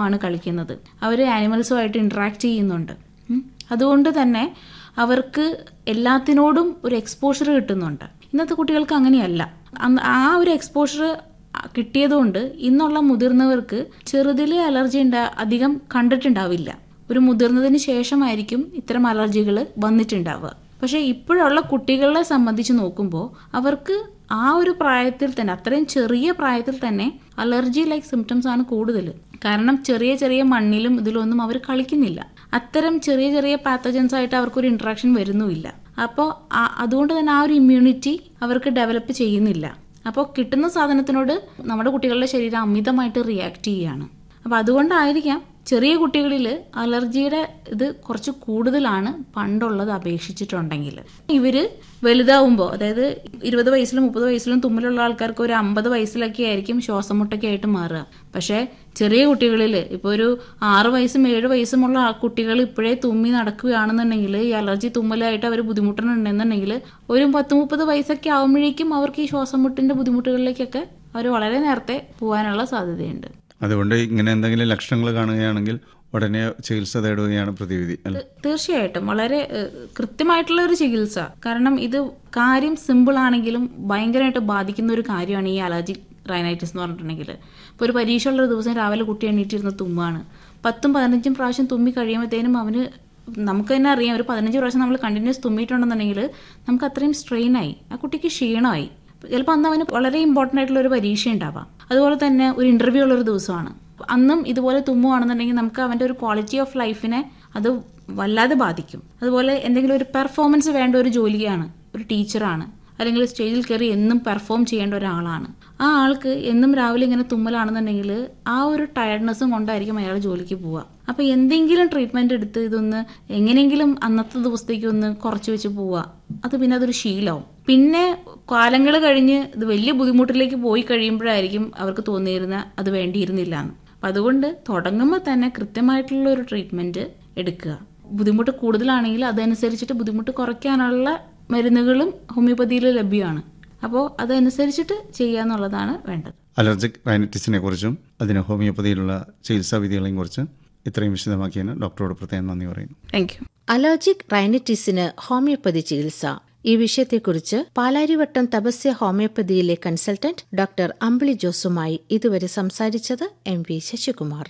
ഗെയിമാണ് കളിക്കുന്നത് അവർ ആനിമൽസുമായിട്ട് ഇൻട്രാക്ട് ചെയ്യുന്നുണ്ട് ഉം. അതുകൊണ്ട് തന്നെ അവർക്ക് എല്ലാത്തിനോടും ഒരു എക്സ്പോഷർ കിട്ടുന്നുണ്ട് ഇന്നത്തെ കുട്ടികൾക്ക് അങ്ങനെയല്ല അന്ന് ആ ഒരു എക്സ്പോഷർ കിട്ടിയതുകൊണ്ട് ഇന്നുള്ള മുതിർന്നവർക്ക് ചെറുതിലെ അലർജി ഉണ്ടാ അധികം കണ്ടിട്ടുണ്ടാവില്ല ഒരു മുതിർന്നതിന് ശേഷമായിരിക്കും ഇത്തരം അലർജികൾ വന്നിട്ടുണ്ടാവുക പക്ഷേ ഇപ്പോഴുള്ള കുട്ടികളെ സംബന്ധിച്ച് നോക്കുമ്പോൾ അവർക്ക് ആ ഒരു പ്രായത്തിൽ തന്നെ അത്രയും ചെറിയ പ്രായത്തിൽ തന്നെ അലർജി ലൈക്ക് സിംറ്റംസ് ആണ് കൂടുതൽ കാരണം ചെറിയ ചെറിയ മണ്ണിലും ഇതിലൊന്നും അവർ കളിക്കുന്നില്ല അത്തരം ചെറിയ ചെറിയ പാത്തജൻസ് ആയിട്ട് അവർക്കൊരു ഇൻട്രാക്ഷൻ വരുന്നുമില്ല അപ്പോൾ അതുകൊണ്ട് തന്നെ ആ ഒരു ഇമ്മ്യൂണിറ്റി അവർക്ക് ഡെവലപ്പ് ചെയ്യുന്നില്ല അപ്പോൾ കിട്ടുന്ന സാധനത്തിനോട് നമ്മുടെ കുട്ടികളുടെ ശരീരം അമിതമായിട്ട് റിയാക്ട് ചെയ്യുകയാണ് അപ്പോൾ അതുകൊണ്ടായിരിക്കാം ചെറിയ കുട്ടികളിൽ അലർജിയുടെ ഇത് കുറച്ച് കൂടുതലാണ് പണ്ടുള്ളത് അപേക്ഷിച്ചിട്ടുണ്ടെങ്കിൽ ഇവര് വലുതാവുമ്പോൾ അതായത് ഇരുപത് വയസ്സിലും മുപ്പത് വയസ്സിലും തുമ്മലുള്ള ആൾക്കാർക്ക് ഒരു അമ്പത് വയസ്സിലൊക്കെ ആയിരിക്കും ശ്വാസം മുട്ടൊക്കെ ആയിട്ട് മാറുക പക്ഷേ ചെറിയ കുട്ടികളിൽ ഇപ്പോൾ ഒരു ആറ് വയസ്സും ഏഴ് വയസ്സുമുള്ള ആ കുട്ടികൾ ഇപ്പോഴേ തുമ്മി നടക്കുകയാണെന്നുണ്ടെങ്കിൽ ഈ അലർജി തുമ്മലായിട്ട് അവർ ബുദ്ധിമുട്ടുന്നുണ്ടെന്നുണ്ടെങ്കിൽ ഒരു പത്ത് മുപ്പത് വയസ്സൊക്കെ ആകുമ്പോഴേക്കും അവർക്ക് ഈ ശ്വാസം മുട്ടിന്റെ ബുദ്ധിമുട്ടുകളിലേക്കൊക്കെ അവർ വളരെ നേരത്തെ പോകാനുള്ള സാധ്യതയുണ്ട് അതുകൊണ്ട് ഇങ്ങനെ എന്തെങ്കിലും ലക്ഷണങ്ങൾ കാണുകയാണെങ്കിൽ ഉടനെ ചികിത്സ തേടുകയാണ് പ്രതിവിധി അല്ലെ തീർച്ചയായിട്ടും വളരെ ഏഹ്, കൃത്യമായിട്ടുള്ള ഒരു ചികിത്സ കാരണം ഇത് കാര്യം സിമ്പിൾ ആണെങ്കിലും ഭയങ്കരമായിട്ട് ബാധിക്കുന്ന ഒരു കാര്യമാണ് ഈ അലർജി റൈനൈറ്റിസ് എന്ന് പറഞ്ഞിട്ടുണ്ടെങ്കിൽ ഇപ്പോൾ ഒരു പരീക്ഷ ഉള്ള ഒരു ദിവസം രാവിലെ കുട്ടി എണീറ്റിരുന്ന തുമ്മാണ് പത്തും പതിനഞ്ചും പ്രാവശ്യം തുമ്മി കഴിയുമ്പോഴത്തേനും അവന് നമുക്ക് തന്നെ അറിയാം ഒരു പതിനഞ്ച് പ്രാവശ്യം നമ്മൾ കണ്ടിന്യൂസ് തുമ്മിയിട്ടുണ്ടെന്നുണ്ടെങ്കിൽ നമുക്ക് അത്രയും സ്ട്രെയിനായി ആ കുട്ടിക്ക് ക്ഷീണമായി ചിലപ്പോൾ അന്ന് അവന് വളരെ ഇമ്പോർട്ടൻ്റ് ആയിട്ടുള്ള ഒരു പരീക്ഷ ഉണ്ടാവാം അതുപോലെ തന്നെ ഒരു ഇന്റർവ്യൂ ഉള്ള ഒരു ദിവസമാണ് അന്നും ഇതുപോലെ തുമ്മുവാണെന്നുണ്ടെങ്കിൽ നമുക്ക് അവൻ്റെ ഒരു ക്വാളിറ്റി ഓഫ് ലൈഫിനെ അത് വല്ലാതെ ബാധിക്കും അതുപോലെ എന്തെങ്കിലും ഒരു പെർഫോമൻസ് വേണ്ട ഒരു ജോലിയാണ് ഒരു ടീച്ചറാണ് അല്ലെങ്കിൽ സ്റ്റേജിൽ കയറി എന്നും പെർഫോം ചെയ്യേണ്ട ഒരാളാണ് ആ ആൾക്ക് എന്നും രാവിലെ ഇങ്ങനെ തുമ്മലാണെന്നുണ്ടെങ്കിൽ ആ ഒരു ടയർഡ്നെസ്സും കൊണ്ടായിരിക്കും അയാൾ ജോലിക്ക് പോവുക അപ്പോൾ എന്തെങ്കിലും ട്രീറ്റ്മെൻറ്റ് എടുത്ത് ഇതൊന്ന് എങ്ങനെയെങ്കിലും അന്നത്തെ ദിവസത്തേക്ക് ഒന്ന് കുറച്ച് വെച്ച് പോവുക അത് പിന്നെ അതൊരു ശീലമാവും പിന്നെ കാലങ്ങൾ കഴിഞ്ഞ് ഇത് വലിയ ബുദ്ധിമുട്ടിലേക്ക് പോയി കഴിയുമ്പോഴായിരിക്കും അവർക്ക് തോന്നിയിരുന്ന അത് വേണ്ടിയിരുന്നില്ല എന്ന് അപ്പം അതുകൊണ്ട് തുടങ്ങുമ്പോൾ തന്നെ കൃത്യമായിട്ടുള്ള ഒരു ട്രീറ്റ്മെൻറ്റ് എടുക്കുക ബുദ്ധിമുട്ട് കൂടുതലാണെങ്കിൽ അതനുസരിച്ചിട്ട് ബുദ്ധിമുട്ട് കുറയ്ക്കാനുള്ള മരുന്നുകളും ഹോമിയോപ്പതിയിൽ ലഭ്യമാണ് അപ്പോൾ അതനുസരിച്ചിട്ട് ചെയ്യുക എന്നുള്ളതാണ് വേണ്ടത് അലർജിക് റൈനറ്റിസിനെ കുറിച്ചും അതിന് ഹോമിയോപ്പതിയിലുള്ള ചികിത്സാ വിധികളെയും കുറിച്ച് ഇത്രയും വിശദമാക്കിയതിന് ഡോക്ടറോട് പ്രത്യേകം നന്ദി പറയുന്നു താങ്ക് യു അലർജിക് റൈനറ്റിസിന് ഹോമിയോപ്പതി ചികിത്സ ഈ വിഷയത്തെക്കുറിച്ച് പാലാരിവട്ടം തപസ്യ ഹോമിയോപ്പതിയിലെ കൺസൾട്ടന്റ് ഡോക്ടർ അമ്പിളി ജോസുമായി ഇതുവരെ സംസാരിച്ചത് M V Sasikumar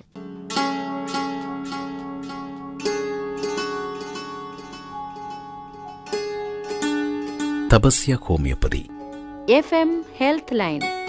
Tapasya homeopathy F M health line